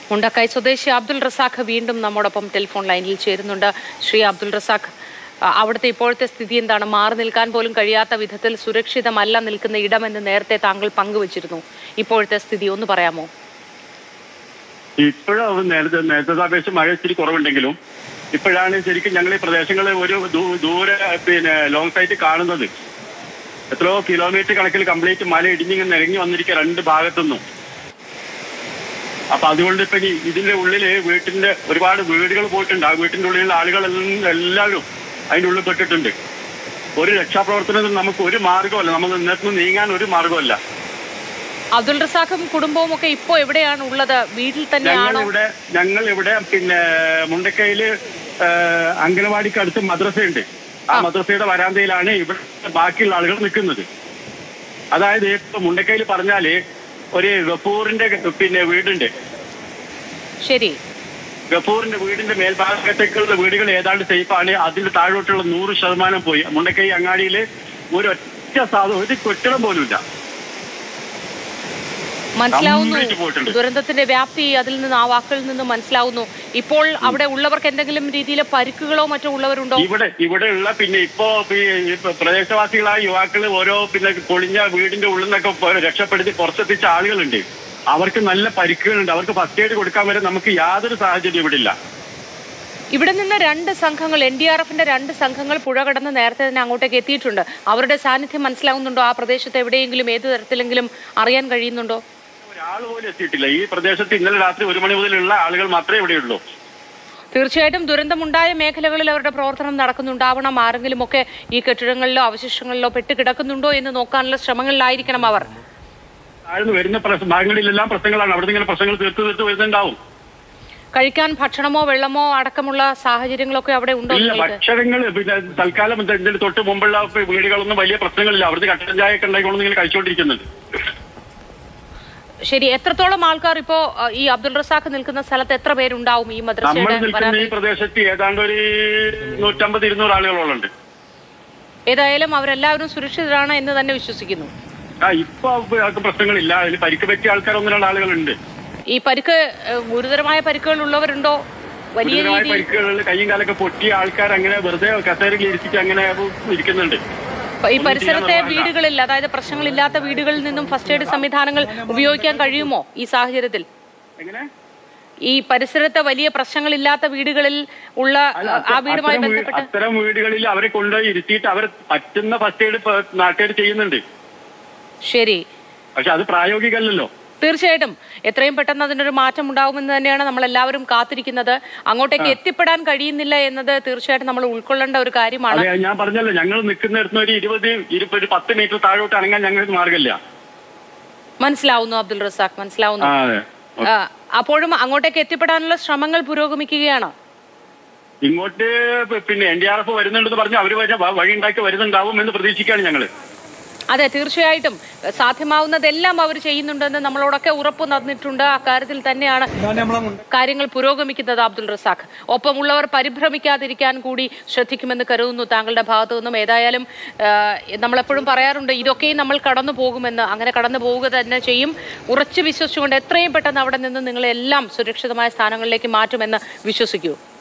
മുണ്ടക്കായ് സ്വദേശി അബ്ദുൾ റസാഖ് വീണ്ടും നമ്മോടൊപ്പം ടെലിഫോൺ ലൈനിൽ ചേരുന്നുണ്ട് ശ്രീ അബ്ദുൾ റസാഖ് ആ, അവിടുത്തെ ഇപ്പോഴത്തെ സ്ഥിതി എന്താണ് മാറി നിൽക്കാൻ പോലും കഴിയാത്ത വിധത്തിൽ സുരക്ഷിതമല്ല നിൽക്കുന്ന ഇടമെന്ന് നേരത്തെ താങ്കൾ പങ്കുവച്ചിരുന്നു ഇപ്പോഴത്തെ സ്ഥിതി ഒന്ന് പറയാമോ ഇപ്പോഴും നേരത്തെ നേരത്തെ അപേക്ഷിച്ച് മഴ ഇച്ചിരി കുറവുണ്ടെങ്കിലും ഇപ്പോഴാണ് ശരിക്കും ഞങ്ങൾ ഈ പ്രദേശങ്ങളിൽ ഒരു ദൂ- ദൂരെ പിന്നെ ലോങ് സൈറ്റ് കാണുന്നത് എത്രയോ കിലോമീറ്റർ കണക്കിൽ കംപ്ലീറ്റ് മല ഇടിഞ്ഞിങ്ങനെ നിരങ്ങി വന്നിരിക്കുക രണ്ട് ഭാഗത്തുനിന്നും അപ്പൊ അതുകൊണ്ട് ഇപ്പൊ ഇനി ഇതിന്റെ ഉള്ളില് വീട്ടിന്റെ ഒരുപാട് വീടുകൾ പോയിട്ടുണ്ട് ആ വീട്ടിന്റെ ഉള്ളിലുള്ള ആളുകളെല്ലാം എല്ലാവരും അതിന്റെ ഉള്ളിൽ പെട്ടിട്ടുണ്ട് ഒരു രക്ഷാപ്രവർത്തനത്തിന് നമുക്ക് ഒരു മാർഗമല്ല നമ്മൾ ഇന്നത്തെ നീങ്ങാൻ ഒരു മാർഗമല്ല അബ്ദുൾ റസാഖും കുടുംബവും ഒക്കെ ഇപ്പോൾ എവിടെയാണ് ഉള്ളത് വീട്ടിൽ ഞങ്ങൾ തന്നെയാണോ ഇവിടെ ഞങ്ങൾ ഇവിടെ പിന്നെ മുണ്ടക്കയില് ഏഹ്, അംഗനവാടിക്ക് അടുത്ത് മദ്രസയുണ്ട് ആ മദ്രസയുടെ വരാന്തയിലാണ് ഇവിടെ ബാക്കിയുള്ള ആളുകൾ നിൽക്കുന്നത് അതായത് ഇപ്പൊ മുണ്ടക്കയിൽ പറഞ്ഞാല് ഒരു ഗഫൂറിന്റെ പിന്നെ വീടുണ്ട് ശരി ഗഫൂറിന്റെ വീടിന്റെ മേൽഭാഗത്തേക്കുള്ള വീടുകൾ ഏതാണ്ട് സേഫാണ് അതിന്റെ താഴോട്ടുള്ള നൂറ് ശതമാനം പോയി മുണ്ടക്കൈ അങ്ങാടിയിൽ ഒരു ഒറ്റ സാധനം ഒരു കെട്ടിടം പോലും ഇല്ല മനസ്സിലാവുന്നു Complete പോയിട്ടുണ്ട്. ദുരന്തത്തിന്റെ വ്യാപ്തി അതിൽ നിന്ന് ആ വാക്കുകളിൽ നിന്ന് മനസ്സിലാവുന്നു ഇപ്പോൾ അവിടെ ഉള്ളവർക്ക് എന്തെങ്കിലും രീതിയിലെ പരിക്കുകളോ മറ്റോ ഉള്ളവരുണ്ടോ ഇവിടെ ഇവിടെയുള്ള പിന്നെ ഇപ്പോ ഈ പ്രദേശവാസികളായ യുവാക്കൾ ഓരോ പിന്നെ പൊളിഞ്ഞ വീടിന്റെ ഉള്ളിൽ നിന്നൊക്കെ പോ- രക്ഷപ്പെടുത്തി പുറത്തെത്തിച്ച ആളുകളുണ്ട് അവർക്ക് നല്ല പരിക്കുകളുണ്ട് അവർക്ക് ഫസ്റ്റ് എയ്ഡ് കൊടുക്കാൻ വരെ നമുക്ക് യാതൊരു സാഹചര്യം ഇവിടെ ഇല്ല ഇവിടെ നിന്ന് രണ്ട് സംഘങ്ങൾ എൻ ഡി ആർ എഫിന്റെ രണ്ട് സംഘങ്ങൾ പുഴ കടന്ന് നേരത്തെ തന്നെ അങ്ങോട്ടേക്ക് എത്തിയിട്ടുണ്ട് അവരുടെ സാന്നിധ്യം മനസ്സിലാവുന്നുണ്ടോ ആ പ്രദേശത്ത് എവിടെയെങ്കിലും ഏത് തരത്തിലെങ്കിലും അറിയാൻ കഴിയുന്നുണ്ടോ ഒരാൾ പോലും എത്തിയിട്ടില്ല ഈ പ്രദേശത്ത് ഇന്നലെ രാത്രി ഒരു മണി മുതലുള്ള ആളുകൾ മാത്രമേ ഇവിടെയുള്ളൂ തീർച്ചയായിട്ടും ദുരന്തമുണ്ടായ മേഖലകളിൽ അവരുടെ പ്രവർത്തനം നടക്കുന്നുണ്ടാവണം ആരെങ്കിലും ഒക്കെ ഈ കെട്ടിടങ്ങളിലോ അവശിഷ്ടങ്ങളിലോ പെട്ട് കിടക്കുന്നുണ്ടോ എന്ന് നോക്കാനുള്ള ശ്രമങ്ങളിലായിരിക്കണം അവർ താഴ്ന്നു വരുന്ന പ്രശ്ന- ഭാഗങ്ങളിലെല്ലാം പ്രശ്നങ്ങളാണ് അവിടെ ഇങ്ങനെ പ്രശ്നങ്ങൾ തീർത്ത് തീർത്ത് വരുന്നുണ്ടാവും കഴിക്കാൻ ഭക്ഷണമോ വെള്ളമോ അടക്കമുള്ള സാഹചര്യങ്ങളൊക്കെ അവിടെ ഉണ്ടോ ഇല്ല നിങ്ങൾക്ക് ഭക്ഷണങ്ങൾ പിന്നെ തൽക്കാലം ഇത് ഇതിന്റെ തൊട്ട് മുമ്പുള്ള വീടുകളൊന്നും വലിയ പ്രശ്നങ്ങളില്ല അവിടുത്തെ കട്ടൻ ചായ ഒക്കെ ഉണ്ടായിക്കൊണ്ട് ഇങ്ങനെ കഴിച്ചുകൊണ്ടിരിക്കുന്നുണ്ട് ശരി എത്രത്തോളം ആൾക്കാർ ഇപ്പോ അഹ്, ഈ അബ്ദുൾ റസാഖ് നിൽക്കുന്ന സ്ഥലത്ത് എത്ര പേരുണ്ടാവും ഈ നമ്മൾ മദ്രസയുടെ നിൽക്കുന്ന വരാന്തയിൽ? ഈ പ്രദേശത്ത് ഏതാണ്ട് ഒരു നൂറ്റമ്പത് ഇരുന്നൂറ് ആളുകളോളം ഉണ്ട് ഏതായാലും അവരെല്ലാവരും സുരക്ഷിതരാണ് എന്ന് തന്നെ വിശ്വസിക്കുന്നു ആ ഇപ്പൊ ആൾക്ക് പ്രശ്നങ്ങളില്ല അതിൽ പരിക്ക് പറ്റിയ ആൾക്കാർ ഒന്ന് രണ്ട് ആളുകളുണ്ട് ഈ പരിക്ക് ഏഹ്, ഗുരുതരമായ പരിക്കുകൾ ഉള്ളവരുണ്ടോ വലിയ ഗുരുതരമായ രീതിയിൽ പരിക്കുകളിൽ കയ്യും കാലൊക്കെ പൊട്ടിയ ആൾക്കാർ അങ്ങനെ വെറുതെ കസേരയിൽ ഇരിച്ചിട്ട് അങ്ങനെ ഇരിക്കുന്നുണ്ട് ഈ പരിസരത്തെ വീടുകളിൽ അതായത് പ്രശ്നങ്ങളില്ലാത്ത വീടുകളിൽ നിന്നും ഫസ്റ്റ് എയ്ഡ് സംവിധാനങ്ങൾ ഉപയോഗിക്കാൻ കഴിയുമോ ഈ സാഹചര്യത്തിൽ എങ്ങനെ ഈ പരിസരത്തെ വലിയ പ്രശ്നങ്ങളില്ലാത്ത വീടുകളിൽ ഉള്ള അല്ല, ആ വീടുമായി അത്തരം വീ- ബന്ധപ്പെട്ട് അത്തരം വീടുകളിൽ അവരെ കൊണ്ടുപോയി ഇരുത്തിയിട്ട് അവർ പറ്റുന്ന ഫസ്റ്റ് എയ്ഡ് നാട്ടുകാർ ചെയ്യുന്നുണ്ട് ശരി പക്ഷെ അത് പ്രായോഗികമല്ലല്ലോ തീർച്ചയായിട്ടും എത്രയും പെട്ടെന്ന് അതിനൊരു മാറ്റം ഉണ്ടാവുമെന്ന് തന്നെയാണ് നമ്മൾ എല്ലാവരും കാത്തിരിക്കുന്നത് അങ്ങോട്ടേക്ക് എത്തിപ്പെടാൻ കഴിയുന്നില്ല എന്നത് തീർച്ചയായിട്ടും നമ്മൾ ഉൾക്കൊള്ളേണ്ട ഒരു കാര്യമാണ് അതെ ഞാൻ പറഞ്ഞല്ലോ ഞങ്ങൾ നിൽക്കുന്നിടത്ത് ഒരു ഇരുപത് ഇരുപത് ഒരു പത്ത് മീറ്റർ താഴോട്ട് ഇറങ്ങാൻ ഞങ്ങൾക്ക് മാർഗമില്ല മനസ്സിലാവുന്നു അബ്ദുൾ റസാഖ് മനസ്സിലാവുന്നു ആ അതെ ആ, അപ്പോഴും അങ്ങോട്ടേക്ക് എത്തിപ്പെടാനുള്ള ശ്രമങ്ങൾ പുരോഗമിക്കുകയാണ് ഇങ്ങോട്ട് പിന്നെ എൻ ഡി ആർ എഫ് വരുന്നുണ്ടെന്ന് പറഞ്ഞ് അവര് വരെ വ- വഴി ഉണ്ടാക്കി വരുന്നുണ്ടാവും എന്ന് പ്രതീക്ഷിക്കുകയാണ് ഞങ്ങള് അതെ തീർച്ചയായിട്ടും സാധ്യമാവുന്നതെല്ലാം അവർ ചെയ്യുന്നുണ്ടെന്ന് നമ്മളോടൊക്കെ ഉറപ്പ് തന്നിട്ടുണ്ട് അക്കാര്യത്തിൽ തന്നെയാണ് കാര്യങ്ങൾ പുരോഗമിക്കുന്നത് അബ്ദുൾ റസാഖ് ഒപ്പമുള്ളവർ പരിഭ്രമിക്കാതിരിക്കാൻ കൂടി ശ്രദ്ധിക്കുമെന്ന് കരുതുന്നു താങ്കളുടെ ഭാഗത്തു നിന്നും ഏതായാലും ആ, നമ്മളെപ്പോഴും പറയാറുണ്ട് ഇതൊക്കെയും നമ്മൾ കടന്നു പോകുമെന്ന് അങ്ങനെ കടന്നു പോവുക തന്നെ ചെയ്യും ഉറച്ചു വിശ്വസിച്ചുകൊണ്ട് എത്രയും പെട്ടെന്ന് അവിടെ നിന്ന് നിങ്ങളെല്ലാം സുരക്ഷിതമായ സ്ഥാനങ്ങളിലേക്ക് മാറ്റുമെന്ന് വിശ്വസിക്കൂ